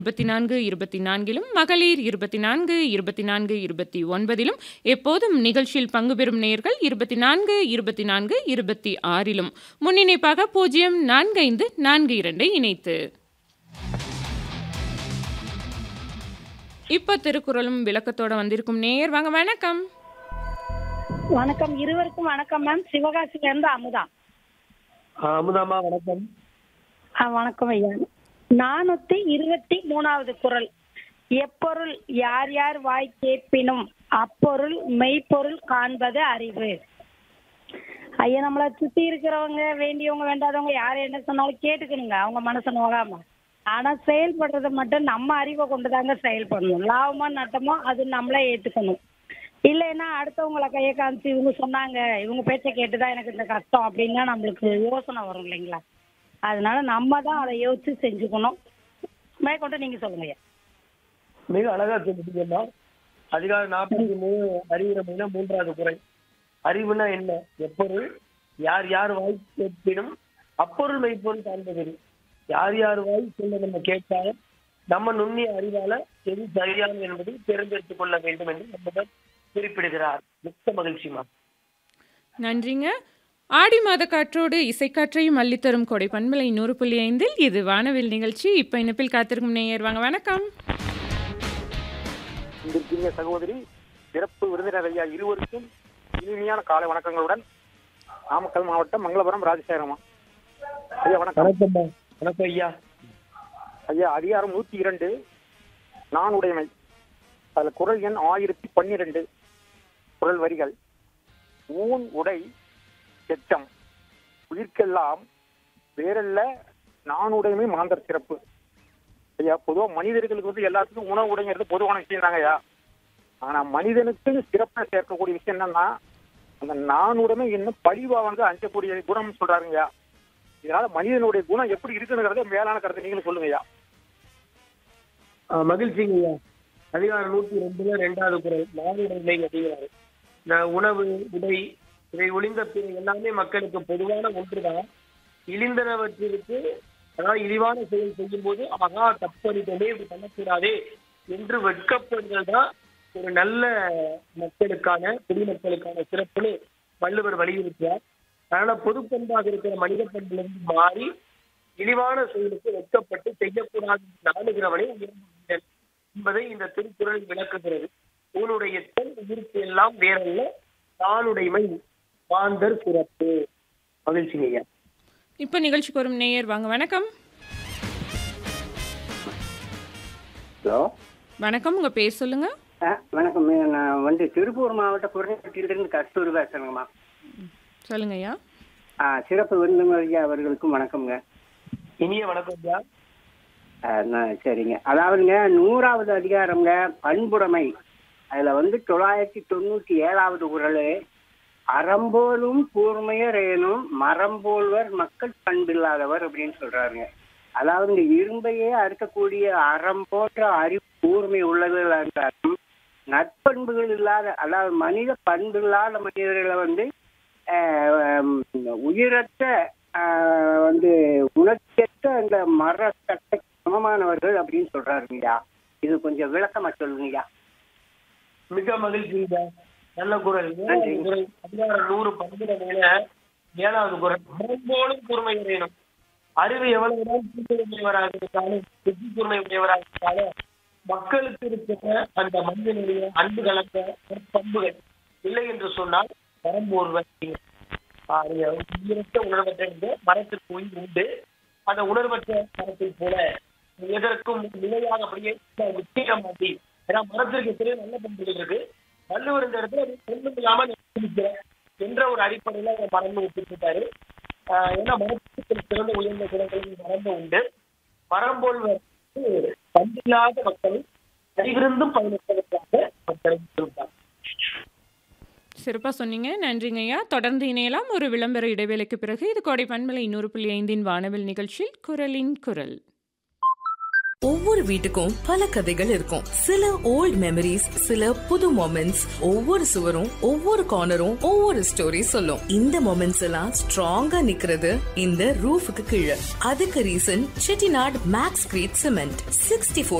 24 24லும் மகளிர் 24 24 29லும் எப்போதும் நிகழ்ச்சியில் பங்கு பெறும் நேயர்கள் 24 24 26லும் முன்னிணைப்பாக 045 42 இணைத்து இப்போ திருக்குறளும் விளக்கத்தோட வந்திருக்கும் நேயர் வாங்க வணக்கம் வணக்கம் இருவருக்கும் வணக்கம் மேம் சிவகாசில இருந்து அமுதா ஆ, அமுதாம்மா வணக்கம் ஆ, வணக்கம் ஐயா நானூத்தி இருபத்தி மூணாவது குறள் எப்பொருள் யார் யார் வாய் கேட்பினும் அப்பொருள் மெய்ப்பொருள் காண்பது அறிவு ஐயா நம்மள சுத்தி இருக்கிறவங்க வேண்டியவங்க வேண்டாதவங்க யார் என்ன சொன்னாலும் கேட்டுக்கணுங்க அவங்க மனசு நோகாம ஆனா செயல்படுறது மட்டும் நம்ம அறிவை கொண்டுதாங்க செயல்படணும் லாபமோ நட்டமோ அது நம்மளே ஏத்துக்கணும் இல்லைன்னா அடுத்தவங்கள கையை காமிச்சு இவங்க சொன்னாங்க இவங்க பேச்சை கேட்டுதான் எனக்கு இந்த கஷ்டம் அப்படின்னா நம்மளுக்கு யோசனை வரும் இல்லைங்களா அதனால நம்ம தான் அதை யோசிச்சு செஞ்சுக்கணும் மேற்கொண்டு நீங்க சொல்லுங்க ஐயா மிக அழகா சொல்லிட்டீங்கம்மா அதிகாரம் நாற்பத்தி மூணு அறிவுரை மூணு மூன்றாவது குறை அறிவுனா என்ன எப்பொருள் யார் யார் வாய் கேட்பினும் அப்பொருள் மெய்ப்பொருள் காண்பது யார் யார் வாய் சொல்ல நம்ம கேட்டாலும் நம்ம நுண்ணிய அறிவால எது சரியானது என்பதை தேர்ந்தெடுத்துக் கொள்ள வேண்டும் என்று நம்முடன் குறிப்பிடுகிறார் மிக்க மகிழ்ச்சிமா நன்றிங்க ஆடி மாத காற்றோடு இசைக்காற்றையும் அள்ளித்தரும் கொடை பண்பலை நூறு புள்ளி ஐந்தில் இது வானவில் நிகழ்ச்சி இப்போ இணைப்பில் காத்திருக்கும் நேயர் வாங்க வணக்கம் இன்றைய சகோதரி சிறப்பு விருந்தினர் ஐயா இருவருக்கும் இனிமையான காலை வணக்கங்களுடன் நாமக்கல் மாவட்டம் மங்களபுரம் ராஜசேகரமா ஐயா வணக்கம் வணக்கம்மா வணக்கம் ஐயா ஐயா அதிகாரம் நூத்தி இரண்டு நான் உடைமை அதுல குரல் எண் ஆயிரத்தி பன்னிரண்டு குரல் வரிகள் ஊன் உடை எச்சம் உயிர்க்கெல்லாம் வேறல்ல நான் உடைமை மாந்தர் சிறப்பு ஐயா பொதுவா மனிதர்களுக்கு வந்து எல்லாத்துக்கும் உணவு உடைங்கிறது பொதுவான விஷயம் தாங்க ஐயா ஆனா மனிதனுக்கு சிறப்பா சேர்க்கக்கூடிய விஷயம் என்னன்னா அந்த நானுடைமை இன்னும் பழிவா வந்து அஞ்சக்கூடிய குணம் சொல்றாருங்க ஐயா இதனால மனிதனுடைய குணம் எப்படி இருக்குங்கிறத மேலான கருத்தை நீங்களும் சொல்லுங்க ஐயா ஆ, மகிழ்ச்சிங்க ஐயா அதிகாரம் நூத்தி ரெண்டுல ரெண்டாவது குரல் நாடுடைமை அப்படிங்கிறாரு நான் உணவு உடை இதை ஒளிந்த பிற எல்லாமே மக்களுக்கு பொதுவான ஒன்றுதான் இழிந்தனவற்றிற்கு அதாவது இழிவான செயல் செய்யும் போது மகா தப்பறிட்டோமே இப்படி பண்ணக்கூடாதே என்று வெட்கப்படுதல் தான் ஒரு நல்ல மக்களுக்கான குடிமக்களுக்கான சிறப்புன்னு வள்ளுவர் வலியுறுத்தியார் அதனால பொதுப்பண்பாக இருக்கிற மனித பண்பிலிருந்து மாறி இழிவான செயலுக்கு வெட்கப்பட்டு செய்யக்கூடாது என்று நாடுகிறவனே உயர்ந்த மனிதன் என்பதை இந்த திருக்குறள் விளக்குகிறது ஊனுடைய சொல் உயிர்க்கு எல்லாம் வேறல்ல தானுடைமை மாந்தர் சிறப்பு மகிழ்ச்சிங்க ஐயா இப்போ நிகழ்ச்சிக்கு வரும் நேயர் வாங்க வணக்கம் ஹலோ வணக்கம் உங்கள் பேர் சொல்லுங்க ஆ வணக்கம் நான் வந்து திருப்பூர் மாவட்ட குறைநட்டிலிருந்து கஸ்தூரி பேசுறேங்கம்மா சொல்லுங்க ஐயா ஆ சிறப்பு விருந்தினர் ஐயா அவர்களுக்கும் வணக்கம்ங்க இனிய வணக்கம் ஐயா ஆ, நான் சரிங்க அதாவதுங்க நூறாவது அதிகாரம்ங்க பண்புடைமை அதில் வந்து தொள்ளாயிரத்தி தொண்ணூற்றி ஏழாவது குரல் அறம்போலும் கூர்மையரேனும் மரம்போல்வர் மக்கள் பண்பில்லாதவர் அப்படின்னு சொல்றாருங்க அதாவது இந்த இரும்பையே அறுக்கக்கூடிய அறம் போன்ற அறிவு கூர்மை உள்ளவர்கள் இருந்தாலும் நற்பண்புகள் இல்லாத அதாவது மனித பண்பு இல்லாத மனிதர்களை வந்து ஆஹ், ஹம், உயிரற்ற ஆஹ், வந்து உணர்ச்சியற்ற அந்த மர சட்டை சமமானவர்கள் அப்படின்னு சொல்றாருங்கய்யா இது கொஞ்சம் விளக்கமா சொல்லுங்கய்யா மிக மகிழ்ச்சி ஐயா நல்ல குரல் நன்றி. ஏழாவது குரல் அதிகாரம் நூறு பன்னிர மேல ஏழாவது குரல் மரம்போலும் கூர்மை உடையணும் அறிவு எவ்வளவுதான் கூர்மை உடையவராக இருந்தாலும் புத்தி கூர்மை உடையவராக இருந்தாலும் மக்களுக்கு இருக்கிற அந்த மனிதனுடைய அன்பு கலந்த பண்புகள் இல்லை என்று சொன்னால் மரம்போர்வர் உயிரற்ற உணர்வற்ற இந்த மரத்திற்கு உயிர் உண்டு அந்த உணர்வற்ற மரத்தை போல எதற்கும் நிலையாக அப்படியே உச்சிக்க மாட்டி ஏன்னா மரத்திற்கு எத்தனையோ நல்ல பண்புகள் இருக்கு வள்ளுவர் இந்த இடத்துல அது ஒண்ணும் இல்லாம நிற்கிறேன் என்ற ஒரு அடிப்படையில அந்த மரபு ஒப்பிட்டிருக்காரு ஆஹ் ஏன்னா மரத்துக்கு சிறந்த உயர்ந்த குணங்களும் மரபு உண்டு மரம்போல்வர் பண்பில்லாத மக்களை அறிவிருந்தும் பயணிப்பதற்காக மக்களை கொடுத்தார் சிறப்பாக சொன்னீங்க நன்றிங்க ஐயா தொடர்ந்து இணையலாம் ஒரு விளம்பர இடைவேளைக்கு பிறகு இது கோடை பண்பலை நூறு புள்ளி ஐந்தின் வானவில் நிகழ்ச்சியில் குரலின் குரல் ஒவ்வொரு வீட்டுக்கும் பல கதைகள் இருக்கும் சில ஓல்ட் மெமரிஸ் சில புது மொமெண்ட்ஸ் ஒவ்வொரு சுவரும் ஒவ்வொரு கார்னரும் ஒவ்வொரு ஸ்டோரி சொல்லும் இந்த மொமெண்ட்ஸ் எல்லாம் ஸ்ட்ராங்கா நிக்கிறது இந்த ரூஃபுக்கு கீழே அதுக்கு reason Chettinad max crete cement sixty